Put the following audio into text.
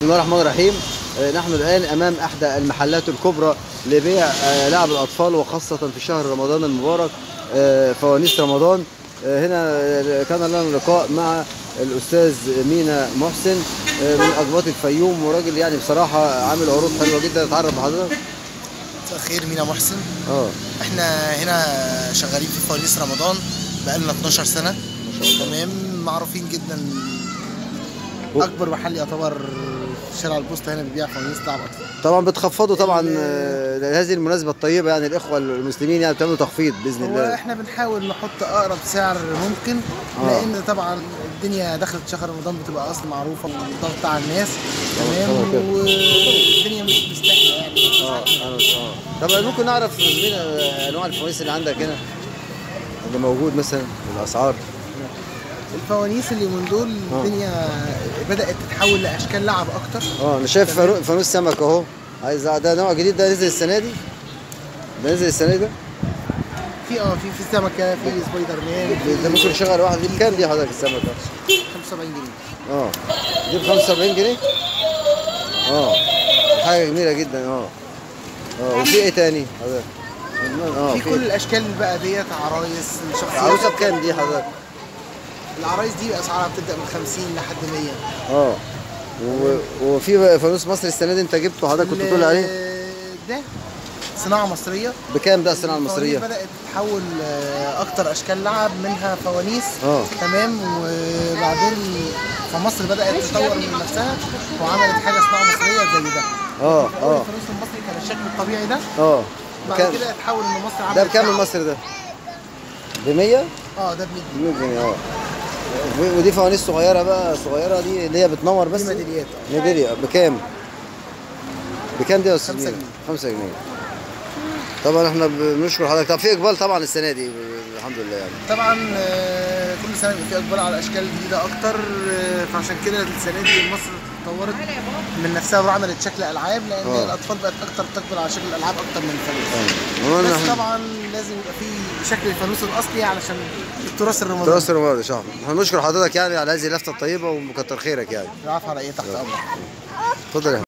الله الرحمن الرحيم آه، نحن الآن أمام إحدى المحلات الكبرى لبيع آه، لعب الأطفال وخاصة في شهر رمضان المبارك آه، فوانيس رمضان آه، هنا آه، كان لنا لقاء مع الأستاذ مينا محسن آه، من أقباط الفيوم وراجل يعني بصراحة عامل عروض حلوة جدا اتعرف بحضرتك مساء الخير مينا محسن اه احنا هنا شغالين في فوانيس رمضان بقالنا 12 سنه تمام معروفين جدا و- اكبر محل يعتبر في شارع البوسطه هنا بيبيع فوانيس لعب اطفال طبعا بتخفضوا طبعا ال- آه، هذه المناسبة الطيبة يعني الإخوة المسلمين يعني بتعملوا تخفيض بإذن هو الله احنا بنحاول نحط اقرب سعر ممكن آه. لان طبعا الدنيا دخلت شهر رمضان بتبقى اصلا معروفه والضغط على الناس طبعاً تمام كده. والدنيا مش مستاهله يعني اه انا اه طب ممكن نعرف مين انواع الفوانيس اللي عندك هنا اللي موجود مثلا الاسعار الفوانيس اللي من دول آه. الدنيا بدات تتحول لاشكال لعب اكتر اه انا شايف فانو- فانوس سمك اهو عايز ده نوع جديد ده نزل السنه دي ده نزل السنه دي ده في اه في في سمكه في سبايدر مان ده ممكن يشغل واحد دي بكام دي حضرتك السمك ده 75 جنيه اه دي ب 75 جنيه اه حاجه جميله جدا اه اه وفي ايه تاني حضرتك اه في كل الاشكال بقى ديت عرايس الشخصيات عروسه بكام دي حضرتك العرايس دي اسعارها بتبدا من 50 لحد 100 اه و- وفي فانوس مصر السنه دي انت جبته حضرتك كنت بتقول عليه ال- ده صناعه مصريه بكام ده الصناعه الفوانيس المصريه بدات تتحول آه، اكتر اشكال لعب منها فوانيس اه تمام وبعدين فمصر بدات تطور من نفسها وعملت حاجه صناعه مصريه زي ده اه اول اه الفانوس المصري كان الشكل الطبيعي ده اه بعد بكام كده اتحول ان مصر عملت ده بكام لعب. المصري ده؟ ب 100 اه ده ب 100 100 جنيه اه و- ودي فوانيس صغيره بقى صغيره دي اللي هي بتنور بس دي ميداليات اه ميداليه بكام؟ بكام دي يا استاذ خمسة مينا؟ جنيه. 5 جنيه طبعا احنا بنشكر حضرتك طب في اقبال طبعا السنه دي الحمد لله يعني طبعا آه، كل سنه بيبقى في اقبال على اشكال جديده اكتر آه، فعشان كده السنه دي مصر اتطورت من نفسها وعملت شكل العاب لان آه. الاطفال بقت اكتر بتقبل على شكل الالعاب اكتر من الفانوس المهم إن بس احنا طبعا لازم يبقى في شكل الفانوس الاصلي علشان التراث الرمضاني دراسه رمضان يا شهر احنا بنشكر حضرتك يعني على هذه اللفته الطيبه ومكتر خيرك يعني العفو على ايه تحت امرك اتفضل يا